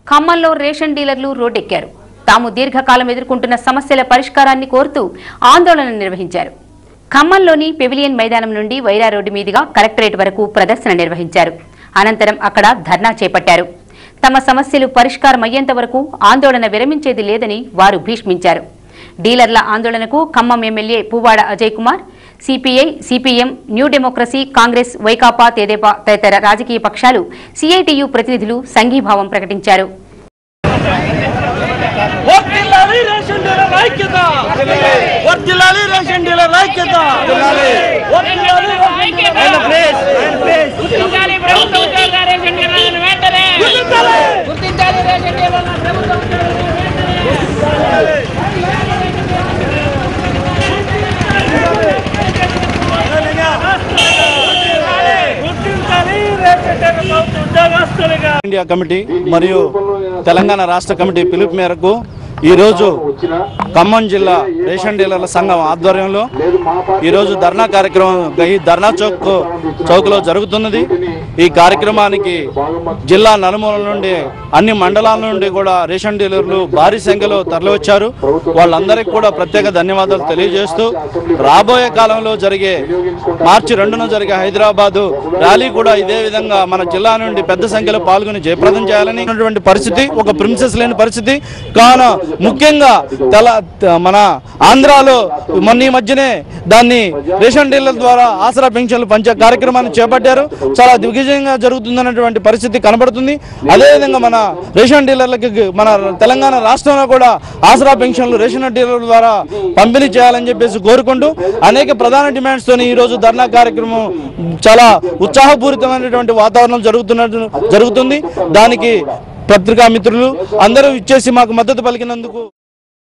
ఖమ్మంలో రేషన్ డీలర్లు రోడ్డెక్కారు తాము దీర్ఘకాలం ఎదుర్కొంటున్న సమస్యల పరిష్కారాన్ని కోరుతూ ఆందోళన నిర్వహించారు ఖమ్మంలోని పెవిలియన్ మైదానం నుండి వైరా రోడ్డు మీదుగా కలెక్టరేట్ వరకు ప్రదర్శన నిర్వహించారు అనంతరం అక్కడ ధర్నా చేపట్టారు తమ సమస్యలు పరిష్కారమయ్యేంత వరకు ఆందోళన విరమించేది లేదని వారు భీష్మించారు డీలర్ల ఆందోళనకు Khammam MLA Puvvada Ajay Kumar CPI CPM New Democracy Congress Vaikapa Tedepa తదితర రాజకీయ పక్షాలు సిఐటియు ప్రతినిధులు సంఘీభావం ప్రకటించారు వర్ధిల్లాలి రేషన్ డీలర్ ఐక్యత వర్ధిల్లాలి రేషన్ డీలర్ ఐక్యత వర్ధిల్లాలి రేషన్ డీలర్ గుర్తించాలి ప్రభుత్వ ఉద్యోగాలు రేషన్ డీలర్లను వెంటనే గుర్తించాలి. గుర్తించాలి రేషన్ డీలర్లను ప్రభుత్వ ఉద్యోగాలను వెంటనే గుర్తించాలి రేషన్ డీలర్ ప్రభుత్వ ఉద్యోగస్తులుగా ఇండియా కమిటీ మరియు తెలంగాణ రాష్ట్ర కమిటీ పిలుపు మేరకు ఈరోజు ఖమ్మం జిల్లా రేషన్ డీలర్ల సంఘం ఆధ్వర్యంలో ఈరోజు ధర్నా కార్యక్రమం ఈ ధర్నా చౌక్ చౌక్లో జరుగుతున్నది ఈ కార్యక్రమానికి జిల్లా నలుమూలల నుండి అన్ని మండలాల నుండి కూడా రేషన్ డీలర్లు భారీ సంఖ్యలో తరలివచ్చారు వాళ్ళందరికీ కూడా ప్రత్యేక ధన్యవాదాలు తెలియజేస్తూ రాబోయే కాలంలో జరిగే మార్చి రెండున జరిగే హైదరాబాదు ర్యాలీ కూడా ఇదే విధంగా మన జిల్లా నుండి పెద్ద సంఖ్యలో పాల్గొని జయప్రదం చేయాలని ఉన్నటువంటి పరిస్థితి ఒక ప్రిన్సెస్ లేని పరిస్థితి కావున ముఖ్యంగా తెల త- మన ఆంధ్రాలో మొన్న ఈ మధ్యనే దాన్ని రేషన్ డీలర్ ద్వారా ఆసరా పెన్షన్లు పంచే కార్యక్రమాన్ని చేపట్టారు చాలా దిగ్విజయంగా జరుగుతుందన్నటువంటి పరిస్థితి కనబడుతుంది అదేవిధంగా మన రేషన్ డీలర్లకి మన తెలంగాణ రాష్ట్రంలో కూడా ఆసరా పెన్షన్లు రేషన్ డీలర్ల ద్వారా పంపిణీ చేయాలని చెప్పేసి కోరుకుంటూ అనేక ప్రధాన డిమాండ్స్ తోని ఈ రోజు ధర్నా కార్యక్రమం చాలా ఉత్సాహపూరితమైనటువంటి వాతావరణం జరుగుతున్నట్టు జరుగుతుంది దానికి పత్రికా మిత్రులు అందరూ ఇచ్చేసి మాకు మద్దతు పలికినందుకు